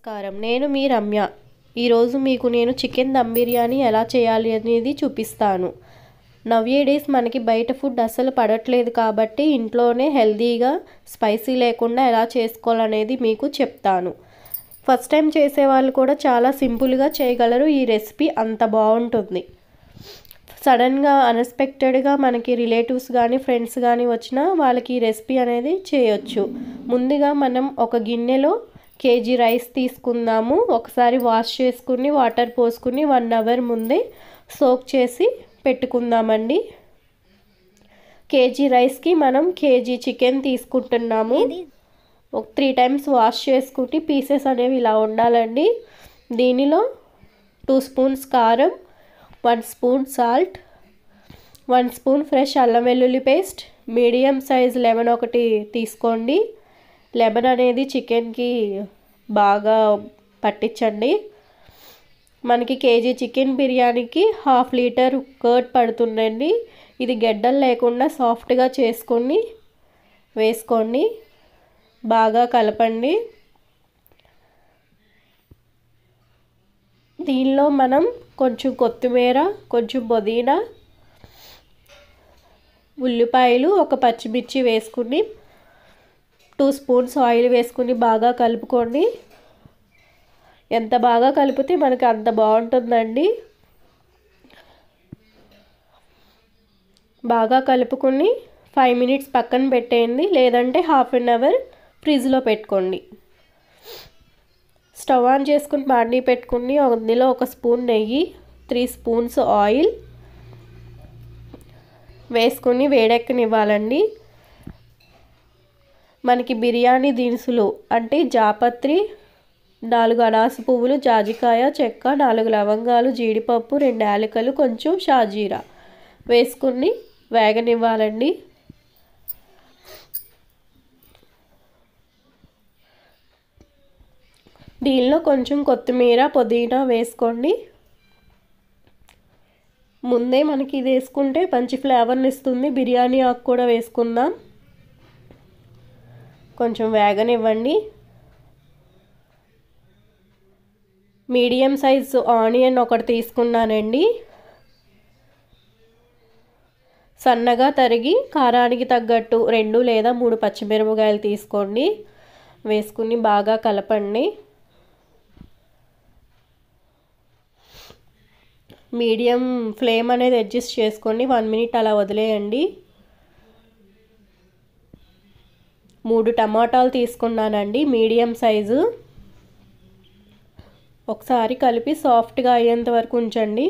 నమస్కారం నేను మీ రమ్య ఈరోజు మీకు నేను చికెన్ దమ్ బిర్యానీ ఎలా చేయాలి అనేది చూపిస్తాను నవ్యే డేస్ మనకి బయట ఫుడ్ అస్సలు పడట్లేదు కాబట్టి ఇంట్లోనే హెల్తీగా స్పైసీ లేకుండా ఎలా చేసుకోవాలనేది మీకు చెప్తాను ఫస్ట్ టైం చేసే వాళ్ళు కూడా చాలా సింపుల్గా చేయగలరు ఈ రెసిపీ అంత బాగుంటుంది సడన్గా అన్ఎక్స్పెక్టెడ్గా మనకి రిలేటివ్స్ కానీ ఫ్రెండ్స్ కానీ వచ్చినా వాళ్ళకి ఈ రెసిపీ అనేది చేయొచ్చు ముందుగా మనం ఒక గిన్నెలో కేజీ రైస్ తీసుకుందాము ఒకసారి వాష్ చేసుకుని వాటర్ పోసుకుని వన్ అవర్ ముందే సోక్ చేసి పెట్టుకుందామండి కేజీ రైస్కి మనం కేజీ చికెన్ తీసుకుంటున్నాము ఒక త్రీ టైమ్స్ వాష్ చేసుకుంటే పీసెస్ అనేవి ఇలా ఉండాలండి దీనిలో టూ స్పూన్స్ కారం one spoon salt one spoon fresh అల్లం వెల్లుల్లి పేస్ట్ మీడియం సైజ్ లెమన్ ఒకటి తీసుకోండి లెమన్ అనేది చికెన్కి బాగా పట్టించండి మనకి కేజీ చికెన్ బిర్యానీకి హాఫ్ లీటర్ కర్డ్ పడుతుందండి ఇది గెడ్డలు లేకుండా సాఫ్ట్గా చేసుకొని వేసుకోండి బాగా కలపండి దీనిలో మనం కొంచెం కొత్తిమీర కొంచెం పుదీనా ఉల్లిపాయలు ఒక పచ్చిమిర్చి వేసుకుని టూ స్పూన్స్ ఆయిల్ వేసుకుని బాగా కలుపుకోండి ఎంత బాగా కలిపితే మనకి అంత బాగుంటుందండి బాగా కలుపుకొని ఫైవ్ మినిట్స్ పక్కన పెట్టేయండి లేదంటే హాఫ్ అన్ అవర్ ఫ్రిడ్జ్లో పెట్టుకోండి స్టవ్ ఆన్ చేసుకుని బాండీ పెట్టుకుని అందులో ఒక స్పూన్ నెయ్యి త్రీ స్పూన్స్ ఆయిల్ వేసుకుని వేడెక్కనివ్వాలండి మనకి బిర్యానీ దినుసులు అంటే జాపత్రి నాలుగు అనాస పువ్వులు జాజికాయ చెక్క నాలుగు లవంగాలు జీడిపప్పు రెండు యాలకలు కొంచెం షాజీరా వేసుకుని వేగనివ్వాలండి దీనిలో కొంచెం కొత్తిమీర పుదీనా వేసుకోండి ముందే మనకి ఇది వేసుకుంటే మంచి ఫ్లేవర్ని ఇస్తుంది బిర్యానీ ఆకు కూడా వేసుకుందాం కొంచెం వేగనివ్వండి మీడియం సైజ్ ఆనియన్ ఒకటి తీసుకున్నానండి సన్నగా తరిగి కారానికి తగ్గట్టు రెండు లేదా మూడు పచ్చిమిరపకాయలు తీసుకోండి వేసుకుని బాగా కలపండి మీడియం ఫ్లేమ్ అనేది అడ్జస్ట్ చేసుకొని వన్ మినిట్ అలా వదిలేయండి మూడు టమాటాలు తీసుకున్నానండి మీడియం సైజు ఒకసారి కలిపి సాఫ్ట్గా అయ్యేంత వరకు ఉంచండి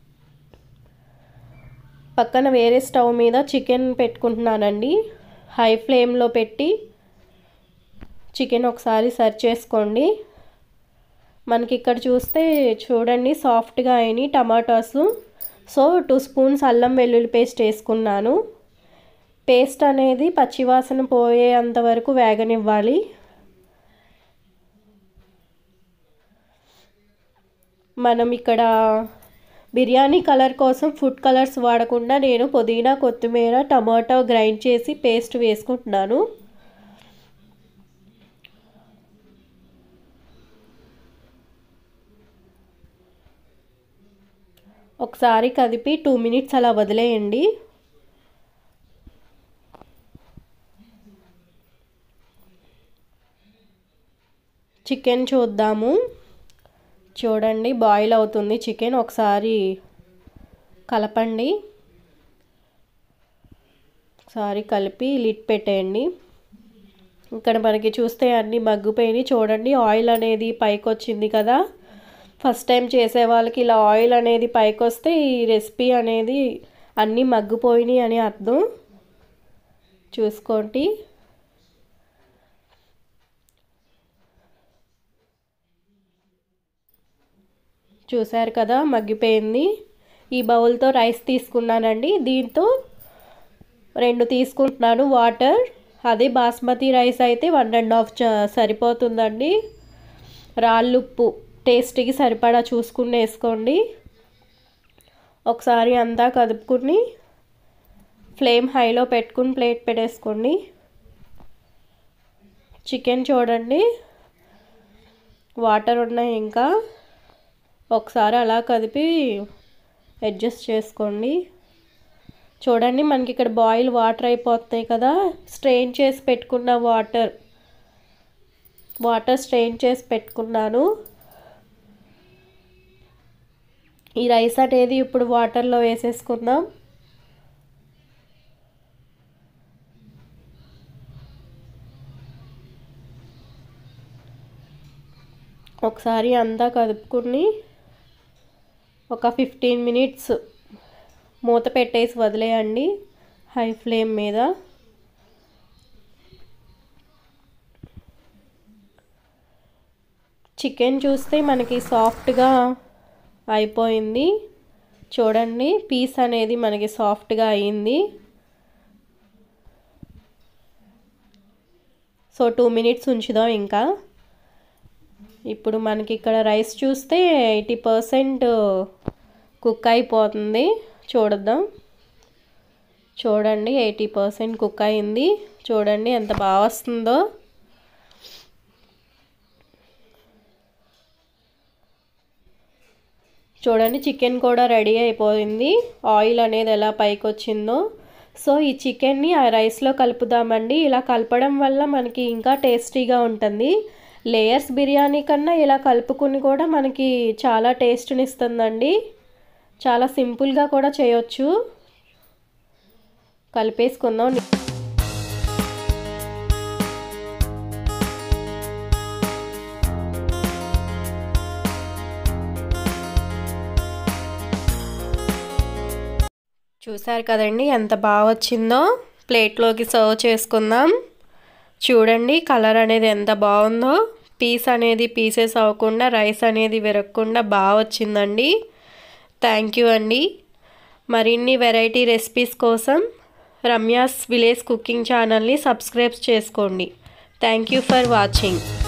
పక్కన వేరే స్టవ్ మీద చికెన్ పెట్టుకుంటున్నానండి హై ఫ్లేమ్లో పెట్టి చికెన్ ఒకసారి సర్వ్ చేసుకోండి మనకి ఇక్కడ చూస్తే చూడండి సాఫ్ట్గా అయినాయి టమాటాస్ సో టూ స్పూన్స్ అల్లం వెల్లుల్లి పేస్ట్ వేసుకున్నాను పేస్ట్ అనేది పచ్చివాసన పోయేంత వరకు వేగనివ్వాలి మనం ఇక్కడ బిర్యానీ కలర్ కోసం ఫుడ్ కలర్స్ వాడకుండా నేను పుదీనా కొత్తిమీర టమాటో గ్రైండ్ చేసి పేస్ట్ వేసుకుంటున్నాను ఒకసారి కదిపి టూ మినిట్స్ అలా వదిలేయండి చికెన్ చూద్దాము చూడండి బాయిల్ అవుతుంది చికెన్ ఒకసారి కలపండి ఒకసారి కలిపి లిట్ పెట్టేయండి ఇక్కడ మనకి చూస్తే అన్నీ మగ్గిపోయినాయి చూడండి ఆయిల్ అనేది పైకి వచ్చింది కదా ఫస్ట్ టైం చేసే వాళ్ళకి ఇలా ఆయిల్ అనేది పైకి వస్తే ఈ రెసిపీ అనేది అన్నీ మగ్గిపోయినాయి అని అర్థం చూసుకోండి చూశారు కదా మగ్గిపోయింది ఈ బౌల్తో రైస్ తీసుకున్నానండి దీంతో రెండు తీసుకుంటున్నాను వాటర్ అదే బాస్మతి రైస్ అయితే వన్ అండ్ హాఫ్ సరిపోతుందండి రాళ్ళుప్పు టేస్ట్కి సరిపడా చూసుకుని వేసుకోండి ఒకసారి అంతా కదుపుకుని ఫ్లేమ్ హైలో పెట్టుకుని ప్లేట్ పెట్టేసుకోండి చికెన్ చూడండి వాటర్ ఉన్నాయి ఇంకా ఒకసారి అలా కదిపి అడ్జస్ట్ చేసుకోండి చూడండి మనకి ఇక్కడ బాయిల్ వాటర్ అయిపోతున్నాయి కదా స్ట్రెయిన్ చేసి పెట్టుకున్న వాటర్ వాటర్ స్ట్రెయిన్ చేసి పెట్టుకున్నాను ఈ రైస్ అనేది ఇప్పుడు వాటర్లో వేసేసుకుందాం ఒకసారి అంతా కదుపుకుని ఒక ఫిఫ్టీన్ మినిట్స్ మూత పెట్టేసి వదిలేయండి హై ఫ్లేమ్ మీద చికెన్ చూస్తే మనకి సాఫ్ట్గా అయిపోయింది చూడండి పీస్ అనేది మనకి సాఫ్ట్గా అయింది సో టూ మినిట్స్ ఉంచుదాం ఇంకా ఇప్పుడు మనకి ఇక్కడ రైస్ చూస్తే ఎయిటీ పర్సెంట్ కుక్ అయిపోతుంది చూడద్దాం చూడండి ఎయిటీ పర్సెంట్ కుక్ అయింది చూడండి ఎంత బాగా వస్తుందో చూడండి చికెన్ కూడా రెడీ అయిపోయింది ఆయిల్ అనేది ఎలా పైకి వచ్చిందో సో ఈ చికెన్ని ఆ రైస్లో కలుపుదామండి ఇలా కలపడం వల్ల మనకి ఇంకా టేస్టీగా ఉంటుంది లేయర్స్ బిర్యానీ కన్నా ఇలా కలుపుకుని కూడా మనకి చాలా టేస్ట్ని ఇస్తుందండి చాలా సింపుల్గా కూడా చేయొచ్చు కలిపేసుకుందాం చూసారు కదండి ఎంత బాగా వచ్చిందో ప్లేట్లోకి సర్వ్ చేసుకుందాం చూడండి కలర్ అనేది ఎంత బాగుందో పీస్ అనేది పీసెస్ అవ్వకుండా రైస్ అనేది విరగకుండా బాగా వచ్చిందండి థ్యాంక్ యూ అండి మరిన్ని వెరైటీ రెసిపీస్ కోసం రమ్యాస్ విలేజ్ కుకింగ్ ఛానల్ని సబ్స్క్రైబ్ చేసుకోండి థ్యాంక్ యూ ఫర్ వాచింగ్